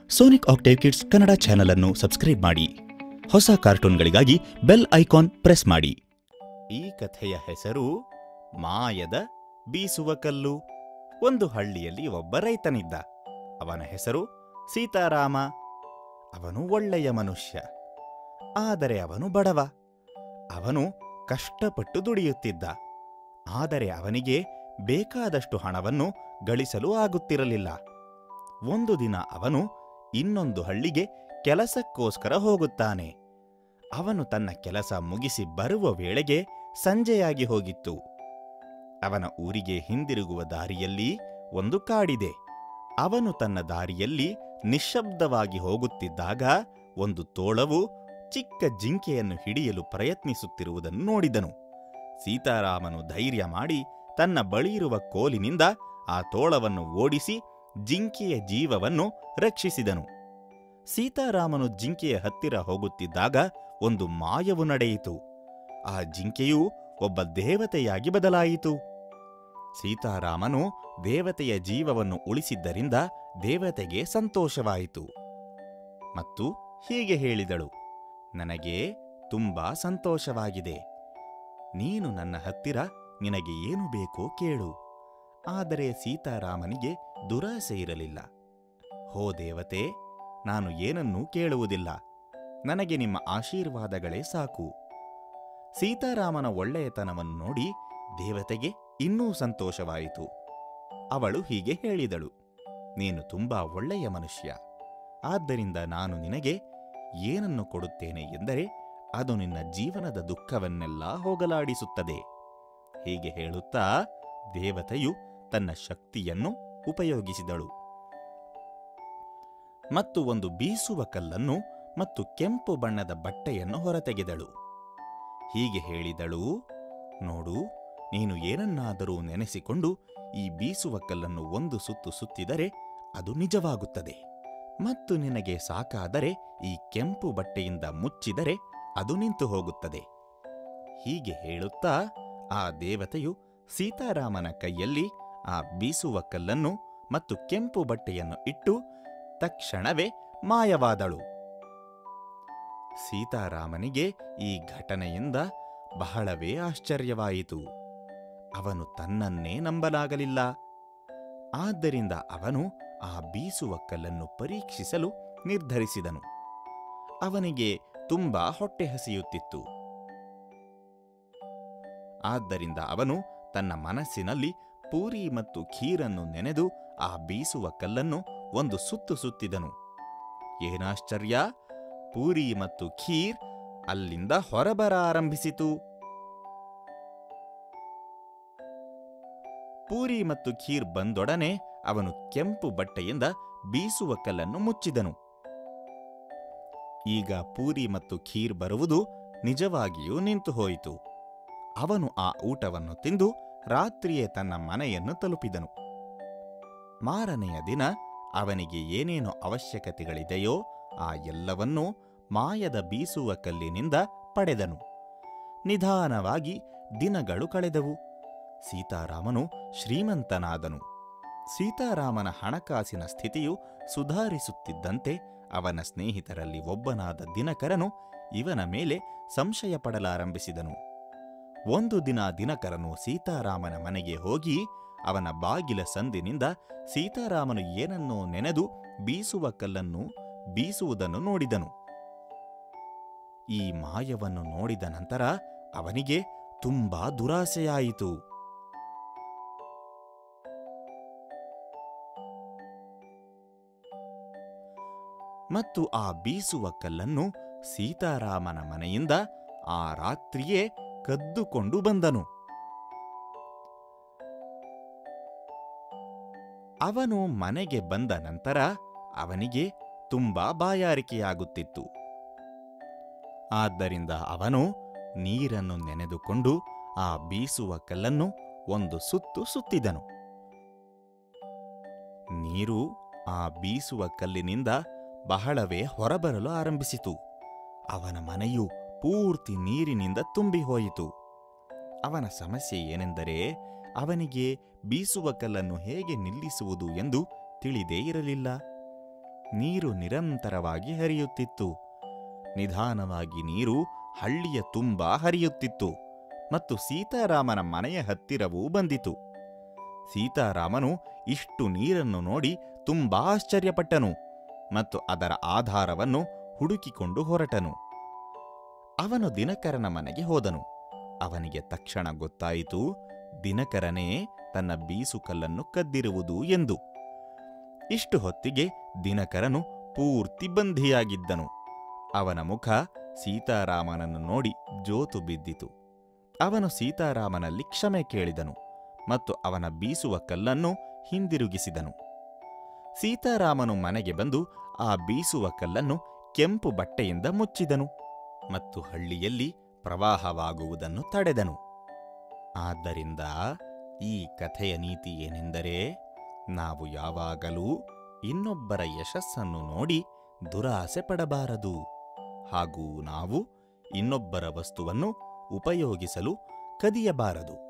Sonic Octave kids Kannada channel ಅನ್ನು subscribe ಮಾಡಿ ಹೊಸ ಕಾರ್ಟೂನ್ಗಳಿಗಾಗಿ ಬೆಲ್ ಐಕಾನ್ ಪ್ರೆಸ್ ಮಾಡಿ ಈ ಕಥೆಯ ಹೆಸರು ಮಾಯದ ಬೀಸುವ ಕಲ್ಲು ಒಂದು ಹಳ್ಳಿಯಲ್ಲಿ ಒಬ್ಬ ರೈತನಿದ್ದ ಅವನ ಹೆಸರು ಸೀತಾರಾಮ ಅವನು ಒಳ್ಳೆಯ ಮನುಷ್ಯ ಆದರೆ ಅವನು ಬಡವ ಅವನು ಕಷ್ಟಪಟ್ಟು ದುಡಿಯುತ್ತಿದ್ದ ಆದರೆ ಅವನಿಗೆ ಬೇಕಾದಷ್ಟು ಹಣವನ್ನು ಗಳಿಸಲು ಆಗುತ್ತಿರಲಿಲ್ಲ ಒಂದು ದಿನ ಅವನು ಇನ್ನೊಂದು ಹಳ್ಳಿಗೆ ಕೆಲಸಕ್ಕೋಸ್ಕರ ಹೋಗುತ್ತಾನೆ ಅವನು ತನ್ನ ಕೆಲಸ ಮುಗಿಸಿ ಬರುವ ವೇಳೆಗೆ ಸಂಜೆಯಾಗಿ ಹೋಗಿತ್ತು ಅವನ ಊರಿಗೆ ಹಿಂದಿರುಗುವ ದಾರಿಯಲ್ಲಿ ಒಂದು ಕಾಡಿದೆ ಅವನು ತನ್ನ ದಾರಿಯಲ್ಲಿ ನಿಶ್ಶಬ್ದವಾಗಿ ಹೋಗುತ್ತಿದ್ದಾಗ ಒಂದು ತೋಳವು ಚಿಕ್ಕ ಜಿಂಕೆಯನ್ನು ಹಿಡಿಯಲು ಪ್ರಯತ್ನಿಸುತ್ತಿರುವುದನ್ನು ನೋಡಿದನು ಸೀತಾರಾಮನು ಧೈರ್ಯ ಮಾಡಿ ತನ್ನ ಬಳಿಯಿರುವ ಕೋಲಿನಿಂದ ಆ ತೋಳವನ್ನು ಓಡಿಸಿ ಜಿಂಕೆಯ ಜೀವವನ್ನು ರಕ್ಷಿಸಿದನು ಸೀತಾರಾಮನು ಜಿಂಕೆಯ ಹತ್ತಿರ ಹೋಗುತ್ತಿದ್ದಾಗ ಒಂದು ಮಾಯವು ನಡೆಯಿತು ಆ ಜಿಂಕೆಯು ಒಬ್ಬ ದೇವತೆಯಾಗಿ ಬದಲಾಯಿತು ಸೀತಾರಾಮನು ದೇವತೆಯ ಜೀವವನ್ನು ಉಳಿಸಿದ್ದರಿಂದ ದೇವತೆಗೆ ಸಂತೋಷವಾಯಿತು ಮತ್ತು ಹೀಗೆ ಹೇಳಿದಳು ನನಗೆ ತುಂಬಾ ಸಂತೋಷವಾಗಿದೆ ನೀನು ನನ್ನ ಹತ್ತಿರ ನಿನಗೆ ಏನು ಬೇಕೋ ಕೇಳು ಆದರೆ ಸೀತಾರಾಮನಿಗೆ ದುರಾಸೆ ಇರಲಿಲ್ಲ ಹೋ ದೇವತೆ ನಾನು ಏನನ್ನೂ ಕೇಳುವುದಿಲ್ಲ ನನಗೆ ನಿಮ್ಮ ಆಶೀರ್ವಾದಗಳೇ ಸಾಕು ಸೀತಾರಾಮನ ಒಳ್ಳೆಯತನವನ್ನು ನೋಡಿ ದೇವತೆಗೆ ಇನ್ನೂ ಸಂತೋಷವಾಯಿತು ಅವಳು ಹೀಗೆ ಹೇಳಿದಳು ನೀನು ತುಂಬಾ ಒಳ್ಳೆಯ ಮನುಷ್ಯ ಆದ್ದರಿಂದ ನಾನು ನಿನಗೆ ಏನನ್ನು ಕೊಡುತ್ತೇನೆ ಎಂದರೆ ಅದು ನಿನ್ನ ಜೀವನದ ದುಃಖವನ್ನೆಲ್ಲ ಹೋಗಲಾಡಿಸುತ್ತದೆ ಹೀಗೆ ಹೇಳುತ್ತಾ ದೇವತೆಯು ತನ್ನ ಶಕ್ತಿಯನ್ನು ಉಪಯೋಗಿಸಿದಳು ಮತ್ತು ಒಂದು ಬೀಸುವ ಕಲ್ಲನ್ನು ಮತ್ತು ಕೆಂಪು ಬಣ್ಣದ ಬಟ್ಟೆಯನ್ನು ಹೊರತೆಗೆದಳು ಹೀಗೆ ಹೇಳಿದಳು ನೋಡು ನೀನು ಏನನ್ನಾದರೂ ನೆನೆಸಿಕೊಂಡು ಈ ಬೀಸುವ ಕಲ್ಲನ್ನು ಒಂದು ಸುತ್ತು ಸುತ್ತಿದರೆ ಅದು ನಿಜವಾಗುತ್ತದೆ ಮತ್ತು ನಿನಗೆ ಸಾಕಾದರೆ ಈ ಕೆಂಪು ಬಟ್ಟೆಯಿಂದ ಮುಚ್ಚಿದರೆ ಅದು ನಿಂತು ಹೋಗುತ್ತದೆ ಹೀಗೆ ಹೇಳುತ್ತಾ ಆ ದೇವತೆಯು ಸೀತಾರಾಮನ ಕೈಯಲ್ಲಿ ಆ ಬೀಸುವ ಕಲ್ಲನ್ನು ಮತ್ತು ಕೆಂಪು ಬಟ್ಟೆಯನ್ನು ಇಟ್ಟು ತಕ್ಷಣವೇ ಮಾಯವಾದಳು ಸೀತಾರಾಮನಿಗೆ ಈ ಘಟನೆಯಿಂದ ಬಹಳವೇ ಆಶ್ಚರ್ಯವಾಯಿತು ಅವನು ತನ್ನನ್ನೇ ನಂಬಲಾಗಲಿಲ್ಲ ಆದ್ದರಿಂದ ಅವನು ಆ ಬೀಸುವ ಕಲ್ಲನ್ನು ಪರೀಕ್ಷಿಸಲು ನಿರ್ಧರಿಸಿದನು ಅವನಿಗೆ ತುಂಬಾ ಹೊಟ್ಟೆ ಹಸಿಯುತ್ತಿತ್ತು ಆದ್ದರಿಂದ ಅವನು ತನ್ನ ಮನಸ್ಸಿನಲ್ಲಿ ಪೂರಿ ಮತ್ತು ಖೀರನ್ನು ನೆನೆದು ಆ ಬೀಸುವ ಕಲ್ಲನ್ನು ಒಂದು ಸುತ್ತು ಸುತ್ತಿದನು ಏನಾಶ್ಚರ್ಯ ಪೂರಿ ಮತ್ತು ಖೀರ್ ಅಲ್ಲಿಂದ ಹೊರಬರ ಆರಂಭಿಸಿತು ಪೂರಿ ಮತ್ತು ಖೀರ್ ಬಂದೊಡನೆ ಅವನು ಕೆಂಪು ಬಟ್ಟೆಯಿಂದ ಬೀಸುವ ಕಲ್ಲನ್ನು ಮುಚ್ಚಿದನು ಈಗ ಪೂರಿ ಮತ್ತು ಖೀರ್ ಬರುವುದು ನಿಜವಾಗಿಯೂ ನಿಂತು ಹೋಯಿತು ಅವನು ಆ ಊಟವನ್ನು ತಿಂದು ರಾತ್ರಿಯೇ ತನ್ನ ಮನೆಯನ್ನು ತಲುಪಿದನು ಮಾರನೆಯ ದಿನ ಅವನಿಗೆ ಏನೇನು ಅವಶ್ಯಕತೆಗಳಿದೆಯೋ ಆ ಎಲ್ಲವನ್ನೂ ಮಾಯದ ಬೀಸುವ ಕಲ್ಲಿನಿಂದ ಪಡೆದನು ನಿಧಾನವಾಗಿ ದಿನಗಳು ಕಳೆದವು ಸೀತಾರಾಮನು ಶ್ರೀಮಂತನಾದನು ಸೀತಾರಾಮನ ಹಣಕಾಸಿನ ಸ್ಥಿತಿಯು ಸುಧಾರಿಸುತ್ತಿದ್ದಂತೆ ಅವನ ಸ್ನೇಹಿತರಲ್ಲಿ ಒಬ್ಬನಾದ ದಿನಕರನು ಇವನ ಮೇಲೆ ಸಂಶಯ ಪಡಲಾರಂಭಿಸಿದನು ಒಂದು ದಿನ ದಿನಕರನು ಸೀತಾರಾಮನ ಮನೆಗೆ ಹೋಗಿ ಅವನ ಬಾಗಿಲ ಸಂದಿನಿಂದ ಸೀತಾರಾಮನು ಏನನ್ನೋ ನೆನೆದು ಬೀಸುವ ಕಲ್ಲನ್ನು ಬೀಸುವುದನ್ನು ನೋಡಿದನು ಈ ಮಾಯವನ್ನು ನೋಡಿದ ನಂತರ ಅವನಿಗೆ ತುಂಬಾ ದುರಾಸೆಯಾಯಿತು ಮತ್ತು ಆ ಬೀಸುವ ಕಲ್ಲನ್ನು ಸೀತಾರಾಮನ ಮನೆಯಿಂದ ಆ ರಾತ್ರಿಯೇ ಕದ್ದುಕೊಂಡು ಬಂದನು ಅವನು ಮನೆಗೆ ಬಂದ ನಂತರ ಅವನಿಗೆ ತುಂಬಾ ಬಾಯಾರಿಕೆಯಾಗುತ್ತಿತ್ತು ಆದ್ದರಿಂದ ಅವನು ನೀರನ್ನು ನೆನೆದುಕೊಂಡು ಆ ಬೀಸುವ ಕಲ್ಲನ್ನು ಒಂದು ಸುತ್ತು ಸುತ್ತಿದನು ನೀರು ಆ ಬೀಸುವ ಕಲ್ಲಿನಿಂದ ಬಹಳವೇ ಹೊರಬರಲು ಆರಂಭಿಸಿತು ಅವನ ಮನೆಯು ಪೂರ್ತಿ ನೀರಿನಿಂದ ತುಂಬಿ ಹೋಯಿತು ಅವನ ಸಮಸ್ಯೆ ಏನೆಂದರೆ ಅವನಿಗೆ ಬೀಸುವ ಕಲ್ಲನ್ನು ಹೇಗೆ ನಿಲ್ಲಿಸುವುದು ಎಂದು ತಿಳಿದೇ ಇರಲಿಲ್ಲ ನೀರು ನಿರಂತರವಾಗಿ ಹರಿಯುತ್ತಿತ್ತು ನಿಧಾನವಾಗಿ ನೀರು ಹಳ್ಳಿಯ ತುಂಬಾ ಹರಿಯುತ್ತಿತ್ತು ಮತ್ತು ಸೀತಾರಾಮನ ಮನೆಯ ಹತ್ತಿರವೂ ಬಂದಿತು ಸೀತಾರಾಮನು ಇಷ್ಟು ನೀರನ್ನು ನೋಡಿ ತುಂಬಾ ಆಶ್ಚರ್ಯಪಟ್ಟನು ಮತ್ತು ಅದರ ಆಧಾರವನ್ನು ಹುಡುಕಿಕೊಂಡು ಹೊರಟನು ಅವನು ದಿನಕರನ ಮನೆಗೆ ಹೋದನು ಅವನಿಗೆ ತಕ್ಷಣ ಗೊತ್ತಾಯಿತು ದಿನಕರನೇ ತನ್ನ ಬೀಸುಕಲ್ಲನ್ನು ಕದ್ದಿರುವುದು ಎಂದು ಇಷ್ಟು ಹೊತ್ತಿಗೆ ದಿನಕರನು ಪೂರ್ತಿ ಬಂಧಿಯಾಗಿದ್ದನು ಅವನ ಮುಖ ಸೀತಾರಾಮನನ್ನು ನೋಡಿ ಜೋತು ಬಿದ್ದಿತು ಅವನು ಸೀತಾರಾಮನಲ್ಲಿ ಕ್ಷಮೆ ಕೇಳಿದನು ಮತ್ತು ಅವನ ಬೀಸುವ ಕಲ್ಲನ್ನು ಹಿಂದಿರುಗಿಸಿದನು ಸೀತಾರಾಮನು ಮನೆಗೆ ಬಂದು ಆ ಬೀಸುವ ಕಲ್ಲನ್ನು ಕೆಂಪು ಬಟ್ಟೆಯಿಂದ ಮುಚ್ಚಿದನು ಮತ್ತು ಹಳ್ಳಿಯಲ್ಲಿ ಪ್ರವಾಹವಾಗುವುದನ್ನು ತಡೆದನು ಆದ್ದರಿಂದ ಈ ಕಥೆಯ ನೀತಿ ಏನೆಂದರೆ ನಾವು ಯಾವಾಗಲೂ ಇನ್ನೊಬ್ಬರ ಯಶಸ್ಸನ್ನು ನೋಡಿ ದುರಾಸೆ ಪಡಬಾರದು ಹಾಗೂ ನಾವು ಇನ್ನೊಬ್ಬರ ವಸ್ತುವನ್ನು ಉಪಯೋಗಿಸಲು ಕದಿಯಬಾರದು